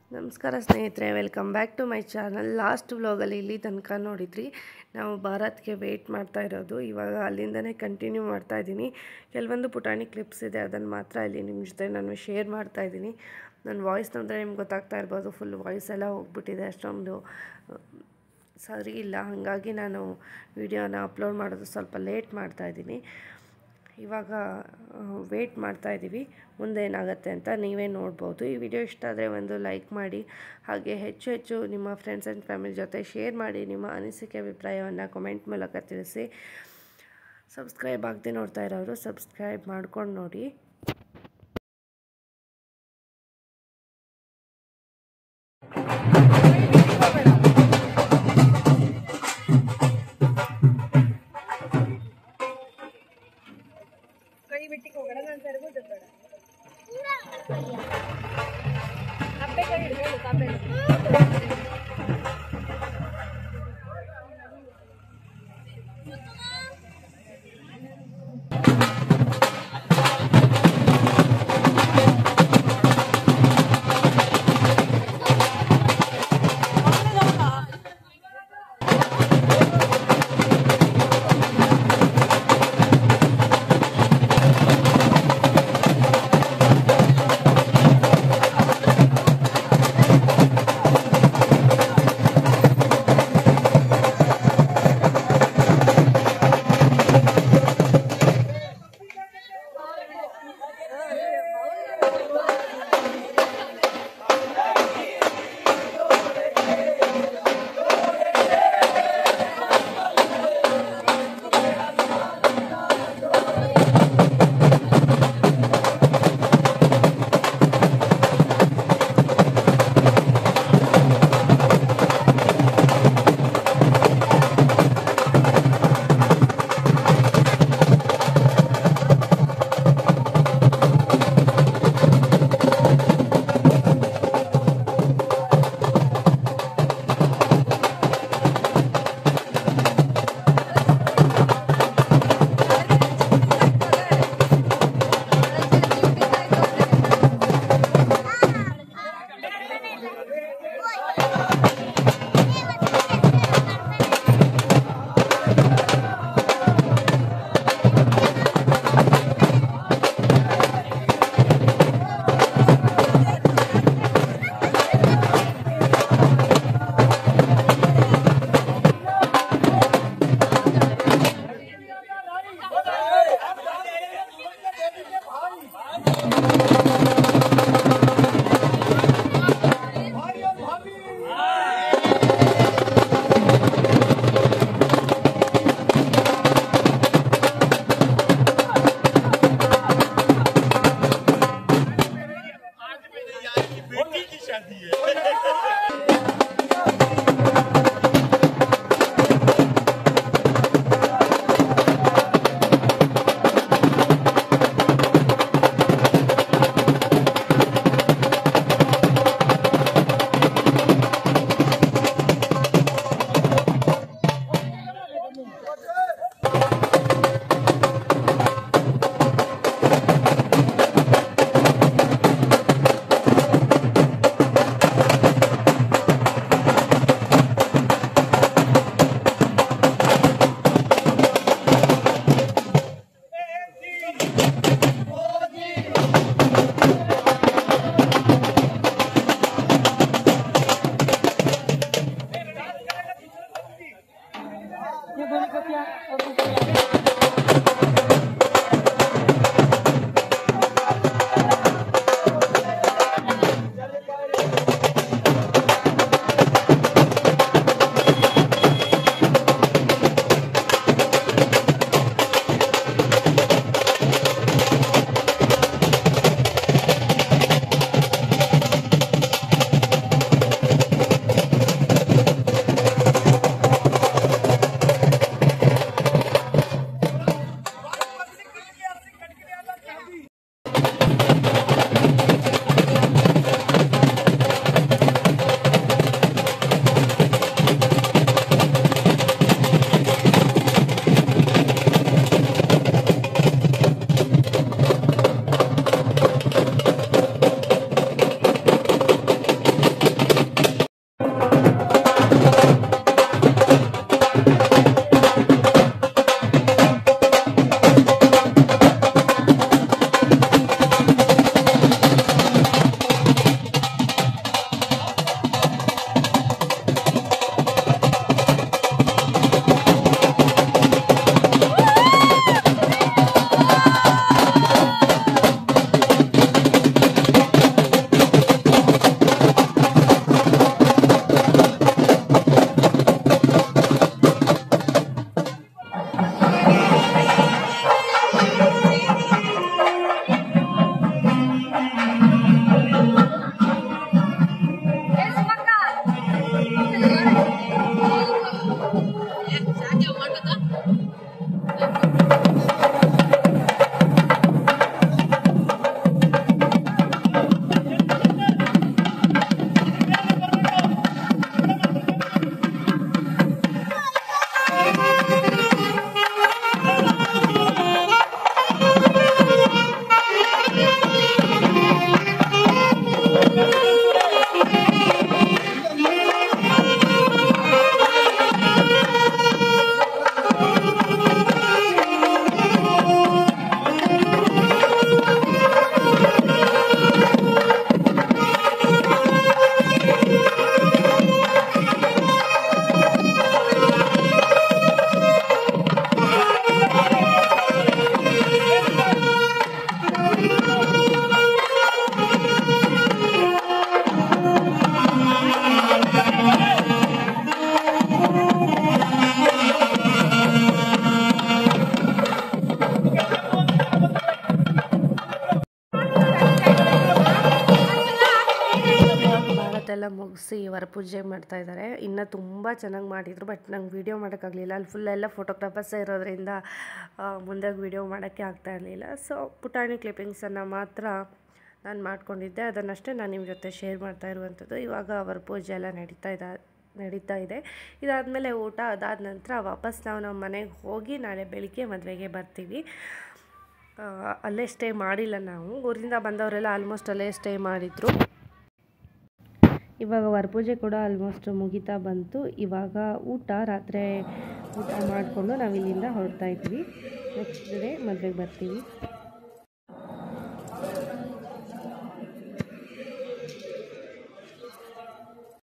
ನಮಸ್ಕಾರ ಸ್ನೇಹಿತರೆ welcome back to my channel last ವ್ಲಾಗಲ್ಲಿ ಇಲ್ಲಿ ತನಕ ನೋಡಿದ್ರಿ ನಾವು ಭಾರತ್ಗೆ ವೆಯ್ಟ್ ಮಾಡ್ತಾ ಇರೋದು ಇವಾಗ ಅಲ್ಲಿಂದನೇ ಕಂಟಿನ್ಯೂ ಮಾಡ್ತಾ ಇದ್ದೀನಿ ಕೆಲವೊಂದು ಪುಟಾಣಿ ಕ್ಲಿಪ್ಸ್ ಇದೆ ಅದನ್ನು ಮಾತ್ರ ಇಲ್ಲಿ ನಿಮ್ಮ ಜೊತೆ ನಾನು ಶೇರ್ ಮಾಡ್ತಾ ಇದ್ದೀನಿ ನನ್ನ ವಾಯ್ಸ್ ನೋಡಿದ್ರೆ ನಿಮ್ಗೆ ಗೊತ್ತಾಗ್ತಾ ಇರ್ಬೋದು ಫುಲ್ ವಾಯ್ಸ್ ಎಲ್ಲ ಹೋಗ್ಬಿಟ್ಟಿದೆ ಅಷ್ಟೊಂದು ಸರಿ ಇಲ್ಲ ಹಾಗಾಗಿ ನಾನು ವಿಡಿಯೋನ ಅಪ್ಲೋಡ್ ಮಾಡೋದು ಸ್ವಲ್ಪ ಲೇಟ್ ಮಾಡ್ತಾ ಇದ್ದೀನಿ ಇವಾಗ ವೇಟ್ ಮಾಡ್ತಾ ಇದ್ದೀವಿ ಮುಂದೆ ಏನಾಗುತ್ತೆ ಅಂತ ನೀವೇ ನೋಡ್ಬೋದು ಈ ವಿಡಿಯೋ ಇಷ್ಟ ಆದರೆ ಒಂದು ಲೈಕ್ ಮಾಡಿ ಹಾಗೆ ಹೆಚ್ಚು ಹೆಚ್ಚು ನಿಮ್ಮ ಫ್ರೆಂಡ್ಸ್ ಆ್ಯಂಡ್ ಫ್ಯಾಮಿಲಿ ಜೊತೆ ಶೇರ್ ಮಾಡಿ ನಿಮ್ಮ ಅನಿಸಿಕೆ ಅಭಿಪ್ರಾಯವನ್ನು ಕಮೆಂಟ್ ಮೂಲಕ ತಿಳಿಸಿ ಸಬ್ಸ್ಕ್ರೈಬ್ ಆಗದೆ ನೋಡ್ತಾ ಇರೋರು ಸಬ್ಸ್ಕ್ರೈಬ್ ಮಾಡ್ಕೊಂಡು ನೋಡಿ ಕೈ ಬಿಟ್ಟಿಗೆ ಹೋಗೋಣ ನಾನು ತರಬಹುದು ಬೇಡ ಕಪ್ಪೆ ಕೈ ಹಿಡ್ಕೊಂಡು ಕಪ್ಪೆ बेटी की शादी है ಅವತ್ತೆಲ್ಲ ಮುಗಿಸಿ ವರಪೂಜೆ ಮಾಡ್ತಾ ಇದ್ದಾರೆ ಇನ್ನು ತುಂಬ ಚೆನ್ನಾಗಿ ಮಾಡಿದರು ಬಟ್ ನಂಗೆ ವೀಡಿಯೋ ಮಾಡೋಕ್ಕಾಗಲಿಲ್ಲ ಅಲ್ಲಿ ಫುಲ್ ಎಲ್ಲ ಫೋಟೋಗ್ರಾಫರ್ಸೇ ಇರೋದ್ರಿಂದ ಆ, ಮುಂದೆ ವೀಡಿಯೋ ಮಾಡೋಕ್ಕೆ ಆಗ್ತಾ ಇರಲಿಲ್ಲ ಸೊ ಪುಟಾಣಿ ಕ್ಲಿಪ್ಪಿಂಗ್ಸನ್ನು ಮಾತ್ರ ನಾನು ಮಾಡ್ಕೊಂಡಿದ್ದೆ ಅದನ್ನಷ್ಟೇ ನಾನು ನಿಮ್ಮ ಜೊತೆ ಶೇರ್ ಮಾಡ್ತಾ ಇರುವಂಥದ್ದು ಇವಾಗ ವರಪೂಜೆ ಎಲ್ಲ ನಡೀತಾ ಇದೆ ನಡೀತಾ ಇದೆ ಇದಾದಮೇಲೆ ಊಟ ಅದಾದ ನಂತರ ವಾಪಸ್ ನಾವು ನಮ್ಮ ಮನೆಗೆ ಹೋಗಿ ನಾಳೆ ಬೆಳಿಗ್ಗೆ ಮದುವೆಗೆ ಬರ್ತೀವಿ ಆ, ಅಲ್ಲೇ ಸ್ಟೇ ಮಾಡಿಲ್ಲ ನಾವು ಊರಿಂದ ಬಂದವರೆಲ್ಲ ಆಲ್ಮೋಸ್ಟ್ ಅಲ್ಲೇ ಸ್ಟೇ ಮಾಡಿದ್ರು ಇವಾಗ ವರಪೂಜೆ ಕೂಡ ಆಲ್ಮೋಸ್ಟ್ ಮುಗಿತಾ ಬಂತು ಇವಾಗ ಊಟ ರಾತ್ರಿ ಊಟ ಮಾಡಿಕೊಂಡು ನಾವು ಇಲ್ಲಿಂದ ಹೊರಡ್ತಾ ಇದ್ವಿ ನೆಕ್ಸ್ಟ್ ಡೇ ಮದುವೆಗೆ ಬರ್ತೀವಿ